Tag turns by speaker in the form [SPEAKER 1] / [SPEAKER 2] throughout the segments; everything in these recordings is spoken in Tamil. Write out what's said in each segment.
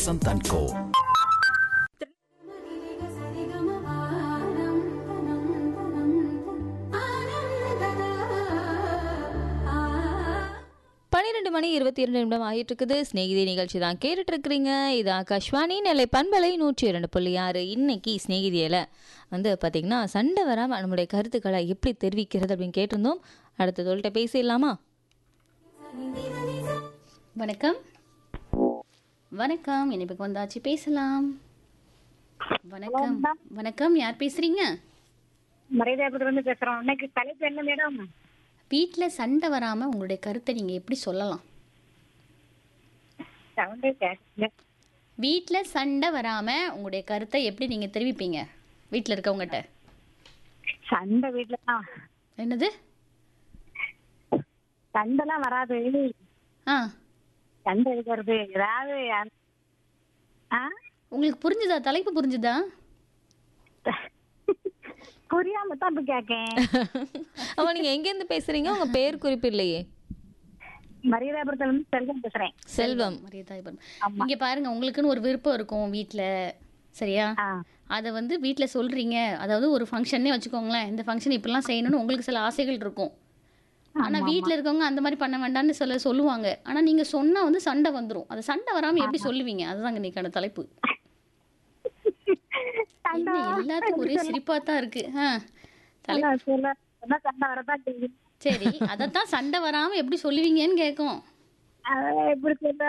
[SPEAKER 1] Santan Co.
[SPEAKER 2] பன்னிரெண்டு மணி இருபத்தி இரண்டு நிமிடம் ஆகிட்டு இருக்குது ஸ்நேகிதி நிகழ்ச்சி தான் கேட்டுட்டு இருக்கிறீங்க இது ஆகாஷ்வாணி நெல்லை பண்பலை நூற்றி இரண்டு புள்ளி ஆறு இன்னைக்கு ஸ்நேகிதியில் வந்து பார்த்திங்கன்னா சண்டை வராமல் நம்முடைய கருத்துக்களை எப்படி தெரிவிக்கிறது அப்படின்னு கேட்டிருந்தோம் அடுத்த தொழில்கிட்ட பேசிடலாமா
[SPEAKER 3] வணக்கம் வணக்கம் இனிப்புக்கு வந்தாச்சு பேசலாம் வணக்கம் வணக்கம் யார் பேசுறீங்க
[SPEAKER 4] மரியாதை இருந்து பேசுறோம் இன்னைக்கு தலைப்பு என்ன மேடம்
[SPEAKER 3] வீட்டில் சண்டை வராம உங்களுடைய கருத்தை நீங்க எப்படி சொல்லலாம்
[SPEAKER 4] சவுண்டே கேட்கல
[SPEAKER 3] வீட்டில் சண்டை வராம உங்களுடைய கருத்தை எப்படி நீங்க தெரிவிப்பீங்க வீட்டில் இருக்கவங்ககிட்ட
[SPEAKER 4] சண்டை வீட்டுல தான்
[SPEAKER 3] என்னது
[SPEAKER 4] சண்டைலாம் வராது
[SPEAKER 3] ஆ
[SPEAKER 4] சண்டை இருக்கிறது ஏதாவது யா- ஆ
[SPEAKER 3] உங்களுக்கு புரிஞ்சுதா தலைப்பு புரிஞ்சுதா
[SPEAKER 4] புரியாம தான் இப்ப கேக்கேன்
[SPEAKER 2] அப்போ நீங்கள் எங்கேருந்து பேசுகிறீங்க உங்கள் பேர் குறிப்பில்லையே
[SPEAKER 4] மரியாதைபுரத்துல இருந்து செல்வம் பேசுறேன்
[SPEAKER 2] செல்வம்
[SPEAKER 3] மரியாதை இங்க பாருங்க உங்களுக்குன்னு ஒரு விருப்பம் இருக்கும் வீட்டில் சரியா
[SPEAKER 4] ஆ
[SPEAKER 3] அதை வந்து வீட்டில் சொல்றீங்க அதாவது ஒரு ஃபங்க்ஷன்னே வச்சுக்கோங்களேன் இந்த ஃபங்க்ஷன் இப்படிலாம் செய்யணும்னு உங்களுக்கு சில ஆசைகள் இருக்கும் ஆனா வீட்டில் இருக்கவங்க அந்த மாதிரி பண்ண வேண்டாம்னு சொல்ல சொல்லுவாங்க ஆனா நீங்க சொன்னா வந்து சண்டை வந்துரும் அது சண்டை வராம எப்படி சொல்லுவீங்க அதுதாங்க இன்னைக்கான தலைப்பு என்ன எல்லாத்துக்கும் ஒரே சிரிப்பா தான் இருக்கு ஆ தலை
[SPEAKER 4] சொல்ல சொல்ல சொன்னா சண்டை வரதான் செய்யும்
[SPEAKER 3] சரி அதைத்தான் சண்டை வராம எப்படி சொல்லுவீங்கன்னு கேட்கும்
[SPEAKER 4] அதெல்லாம் எப்படி சொல்ல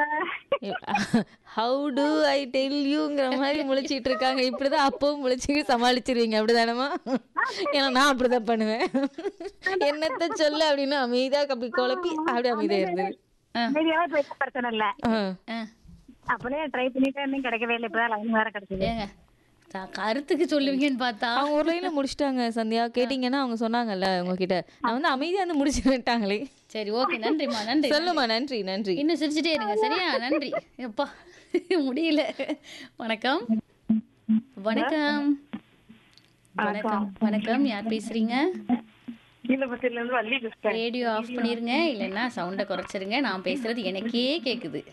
[SPEAKER 2] ஹவு டு ஐ டெல் யூங்கிற மாதிரி முழிச்சிட்டு இருக்காங்க இப்படிதான் அப்பவும் முழிச்சு சமாளிச்சிருவீங்க அப்படிதானமா ஏன்னா நான் அப்படிதான் பண்ணுவேன் என்னத்த சொல்ல அப்படின்னு அமைதியா அப்படி குழப்பி அப்படி அமைதியா இருந்தது
[SPEAKER 4] மீதியெல்லாம் இப்ப எந்த பிரச்சனை இல்ல
[SPEAKER 2] ஆ.
[SPEAKER 3] ஆ,
[SPEAKER 4] அப்படியே ட்ரை பண்ணிட்டு இன்னும் கிடைக்கவே இல்லை இப்பதான் லைன் வேற கிடைச்சது
[SPEAKER 3] ஏங்க த- கருத்துக்கு சொல்லுவீங்கன்னு பார்த்தா
[SPEAKER 2] அவங்க ஒரு லைன்ல முடிச்சிட்டாங்க சந்தியா கேட்டீங்கன்னா அவங்க சொன்னாங்கல்ல உங்ககிட்ட நான் வந்து அமைதியா வந்து முடிச்சுட்டாங்களே
[SPEAKER 3] சரி ஓகே நன்றிம்மா நன்றி
[SPEAKER 2] சொல்லுமா நன்றி நன்றி
[SPEAKER 3] இன்னும் சிரிச்சுட்டே இருங்க சரியா நன்றி எப்பா முடியல வணக்கம் வணக்கம் வணக்கம் வணக்கம் யார் பேசுறீங்க
[SPEAKER 4] கீழபத்தில இருந்து வள்ளி பேசுறேன்
[SPEAKER 3] ரேடியோ ஆஃப் பண்ணிருங்க இல்லைன்னா சவுண்டை குறைச்சிருங்க நான் பேசுறது எனக்கே கேக்குது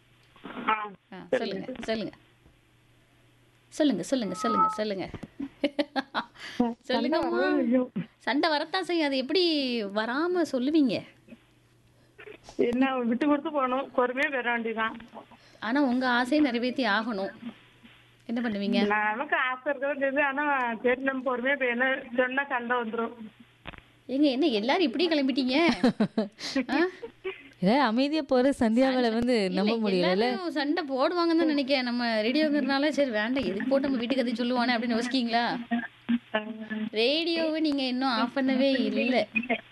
[SPEAKER 3] ஆ, சொல்லுங்க சொல்லுங்க சொல்லுங்க சொல்லுங்க சொல்லுங்க சொல்லுங்க சொல்லுங்கம்மா சண்டை வரத்தான் செய்யும் அது எப்படி வராம சொல்லுவீங்க
[SPEAKER 4] என்ன விட்டு கொடுத்து போகணும் பொறுமையா பெற வேண்டியதான்
[SPEAKER 3] ஆனா உங்க ஆசையை நிறைவேற்றி ஆகணும் என்ன பண்ணுவீங்க
[SPEAKER 4] நமக்கு ஆசை இருக்கிறது ஆனா சரி நம்ம பொறுமையா இப்ப என்ன சொன்னா சண்டை வந்துரும்
[SPEAKER 3] ஏங்க என்ன எல்லாரும் இப்படி கிளம்பிட்டீங்க ஆ?
[SPEAKER 2] இல்ல அமைதியா போற சந்தியா மேல வந்து நம்ப
[SPEAKER 3] இல்ல,
[SPEAKER 2] முடியல
[SPEAKER 3] எல்லாரும் சண்டை போடுவாங்கன்னு தான் நினைக்கிறேன் நம்ம ரேடியோங்கிறதுனால சரி வேண்டாம் எதுக்கு போட்டு நம்ம வீட்டுக்கு கதை சொல்லுவானே அப்படின்னு யோசிக்கீங்களா ரேடியோவை நீங்க இன்னும் ஆஃப் பண்ணவே இல்லை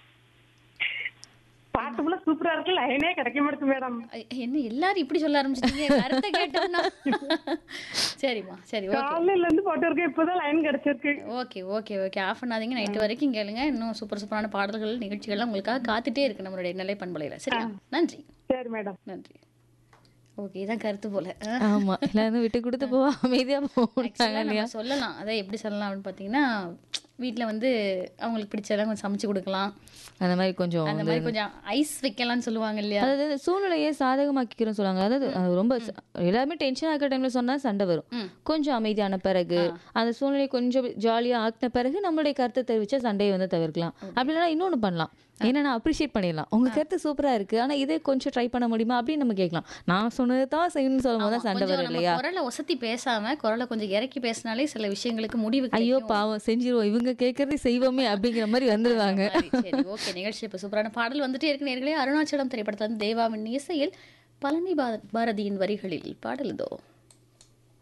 [SPEAKER 4] பாட்டுக்குள்ள சூப்பரா இருக்கு லைனே கிடைக்க மாட்டேங்குது மேடம்
[SPEAKER 3] ஐ- என்ன எல்லாரும் இப்படி சொல்ல ஆரம்பிச்சிட்டீங்க கருத்தை கேட்டோம்னா சரிம்மா சரி ஓகே
[SPEAKER 4] காலையில இருந்து போட்டு இருக்கேன் இப்பதான் லைன் கிடைச்சிருக்கு
[SPEAKER 3] ஓகே ஓகே ஓகே ஆஃப் பண்ணாதீங்க நைட்டு வரைக்கும் கேளுங்க இன்னும் சூப்பர் சூப்பரான பாடல்கள் நிகழ்ச்சிகள்லாம் உங்களுக்காக காத்துட்டே இருக்கு நம்மளுடைய நிலை பண்பலையில் சரியா நன்றி
[SPEAKER 4] சரி மேடம்
[SPEAKER 3] நன்றி ஓகே இதான் கருத்து போல ஆ.
[SPEAKER 2] ஆமா எல்லாரும் விட்டு கொடுத்து போவா அமைதியா போவாங்க
[SPEAKER 3] Actually
[SPEAKER 2] இல்லையா
[SPEAKER 3] நம்ம சொல்லலாம் அதை எப்படி சொல்லலாம் அப்படின்னு பார்த்தீங்கன்னா வீட்டில் வந்து அவங்களுக்கு பிடிச்சதெல்லாம் கொஞ்சம் சமைச்சு கொடுக்கலாம்
[SPEAKER 2] அந்த மாதிரி கொஞ்சம்
[SPEAKER 3] அந்த மாதிரி கொஞ்சம் ஐஸ் வைக்கலாம்னு சொல்லுவாங்க இல்லையா
[SPEAKER 2] அதாவது இந்த சூழ்நிலையை சாதகமாக்கிக்கிறோம் சொல்லுவாங்க அதாவது அது ரொம்ப ச- எல்லாருமே டென்ஷன் ஆகிற டைம்ல சொன்னா சண்டை வரும்
[SPEAKER 3] ம்.
[SPEAKER 2] கொஞ்சம் அமைதியான பிறகு அந்த சூழ்நிலையை கொஞ்சம் ஜாலியா ஆக்கின பிறகு நம்மளுடைய கருத்தை தெரிவிச்சா சண்டையை வந்து தவிர்க்கலாம் அப்படி இல்லைன்னா இன்னொன்னு பண்ணலாம் என்னன்னா அப்ரிஷியேட் பண்ணிடலாம் உங்க கருத்து சூப்பரா இருக்கு ஆனா இதே கொஞ்சம் ட்ரை பண்ண முடியுமா அப்படின்னு நம்ம கேட்கலாம் நான் சொன்னது தான் செய்யணும்னு சொல்லும் போது தான் சண்டை
[SPEAKER 3] கொஞ்சம்
[SPEAKER 2] வரும்
[SPEAKER 3] நம்ம
[SPEAKER 2] இல்லையா
[SPEAKER 3] குரலை ஒசத்தி பேசாம குரலை கொஞ்சம் இறக்கி பேசினாலே சில விஷயங்களுக்கு முடிவு
[SPEAKER 2] ஐயோ
[SPEAKER 3] கிடைக்கும்.
[SPEAKER 2] பாவம் செஞ்சிருவோம் இவங்க கேட்கறதே செய்வோமே அப்படிங்கிற மாதிரி வந்துருவாங்க
[SPEAKER 3] சரி, சரி ஓகே நிகழ்ச்சி இப்போ சூப்பரான பாடல் வந்துட்டே இருக்கு நேர்களே அருணாச்சலம் திரைப்படத்தில் தேவாவின் இசையில் பழனி பார- பாரதியின் வரிகளில் பாடல் இதோ